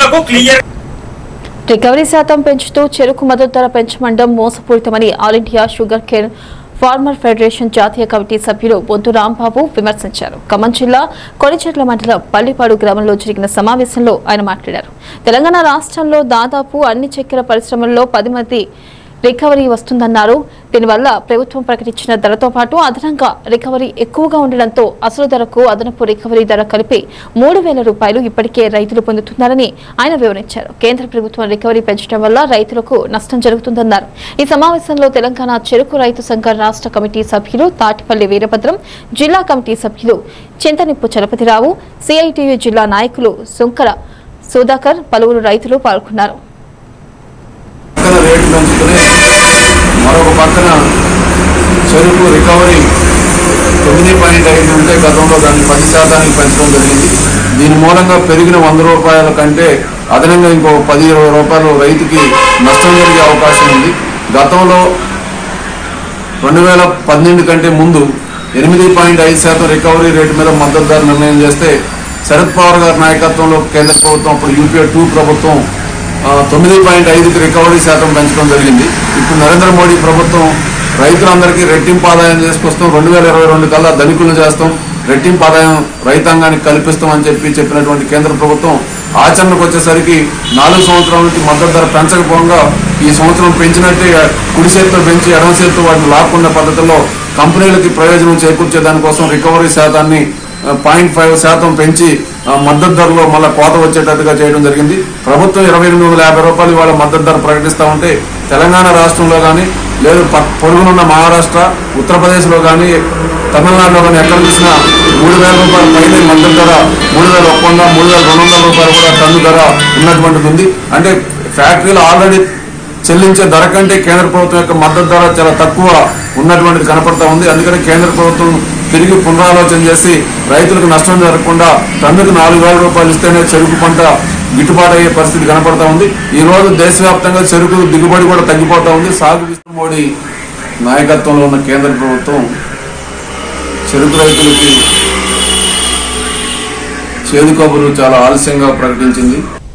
రైతులకు clear recovery శాతం పెంచుతూ చెరుకు మద్దతు ధర పెంచమండం మోసపూరితమని all India sugar cane farmer federation జాతీయ కమిటీ సభ్యులు బొద్దు రాంబాబు విమర్శించారు ఖమ్మం జిల్లా కొడిచెట్ల మండలం పల్లిపాడు గ్రామంలో జరిగిన సమావేశంలో ఆయన మాట్లాడారు తెలంగాణ రాష్ట్రంలో దాదాపు అన్ని చక్కెర పరిశ్రమల్లో పది మంది రికవరీ వస్తుందన్నారు దీనివల్ల ప్రభుత్వం ప్రకటించిన ధరతో పాటు అదనంగా రికవరీ ఎక్కువగా ఉండడంతో అసలు ధరకు అదనపు రికవరీ ధర కలిపి మూడు వేల రూపాయలు ఇప్పటికే రైతులు పొందుతున్నారని ఆయన వివరించారు కేంద్ర ప్రభుత్వం రికవరీ పెంచడం వల్ల రైతులకు నష్టం జరుగుతుందన్నారు ఈ సమావేశంలో తెలంగాణ చెరుకు రైతు సంఘ రాష్ట్ర కమిటీ సభ్యులు తాటిపల్లి వీరభద్రం జిల్లా కమిటీ సభ్యులు చింతనిప్పు చలపతిరావు సిఐటియు జిల్లా నాయకులు సుంకర సుధాకర్ పలువురు రైతులు పాల్గొన్నారు పక్కన రేటు పెంచుకుని మరొక పక్కన చెరుకు రికవరీ తొమ్మిది పాయింట్ ఐదు ఉంటే గతంలో దాన్ని పది శాతానికి పెంచడం జరిగింది దీని మూలంగా పెరిగిన వంద రూపాయల కంటే అదనంగా ఇంకో పది ఇరవై రూపాయలు రైతుకి నష్టం జరిగే అవకాశం ఉంది గతంలో రెండు వేల పన్నెండు కంటే ముందు ఎనిమిది పాయింట్ ఐదు శాతం రికవరీ రేటు మీద మద్దతు ధర నిర్ణయం చేస్తే శరద్ పవార్ గారి నాయకత్వంలో కేంద్ర ప్రభుత్వం అప్పుడు యూపీఏ టూ ప్రభుత్వం ఆ, తొమ్మిది పాయింట్ ఐదుకి రికవరీ శాతం పెంచడం జరిగింది ఇప్పుడు నరేంద్ర మోడీ ప్రభుత్వం రైతులందరికీ రెట్టింపు ఆదాయం చేసుకొస్తాం రెండు వేల ఇరవై రెండు కల్లా ధనికులు చేస్తాం రెట్టింపు ఆదాయం రైతాంగానికి కల్పిస్తాం అని చెప్పి చెప్పినటువంటి కేంద్ర ప్రభుత్వం ఆచరణకు వచ్చేసరికి నాలుగు సంవత్సరాల నుంచి మద్దతు ధర పెంచకపోగా ఈ సంవత్సరం పెంచినట్టే కుడి చేతితో పెంచి ఎడమ చేతితో వాటిని లాక్కున్న పద్ధతిలో కంపెనీలకి ప్రయోజనం చేకూర్చే దానికోసం రికవరీ శాతాన్ని పాయింట్ ఫైవ్ శాతం పెంచి ఆ, మద్దతు ధరలో మళ్ళీ కోత వచ్చేటట్టుగా చేయడం జరిగింది ప్రభుత్వం ఇరవై ఎనిమిది వందల యాభై రూపాయలు ఇవాళ మద్దతు ధర ప్రకటిస్తూ ఉంటే తెలంగాణ రాష్ట్రంలో కానీ లేదు ప- పొరుగునున్న మహారాష్ట్ర ఉత్తరప్రదేశ్లో కానీ తమిళనాడులో కానీ ఎక్కడ చూసినా మూడు వేల రూపాయల పైన మద్దతు ధర మూడు వేల ఒక్క వంద మూడు వేల రెండు వందల రూపాయలు కూడా టన్ను ధర ఉన్నటువంటిది ఉంది అంటే ఫ్యాక్టరీలు ఆల్రెడీ చెల్లించే ధర కంటే కేంద్ర ప్రభుత్వం యొక్క మద్దతు ధర చాలా తక్కువ ఉన్నటువంటిది కనపడతా ఉంది అందుకని కేంద్ర ప్రభుత్వం తిరిగి పునరాలోచన చేసి రైతులకు నష్టం జరగకుండా టన్నుకు నాలుగు వేల రూపాయలు ఇస్తేనే చెరుకు పంట గిట్టుబాటు అయ్యే పరిస్థితి కనపడతా ఉంది ఈ రోజు దేశవ్యాప్తంగా చెరుకు దిగుబడి కూడా తగ్గిపోతా ఉంది సాగు విస్తృత మోడీ నాయకత్వంలో ఉన్న కేంద్ర ప్రభుత్వం చెరుకు రైతులకి చేదు కబురు చాలా ఆలస్యంగా ప్రకటించింది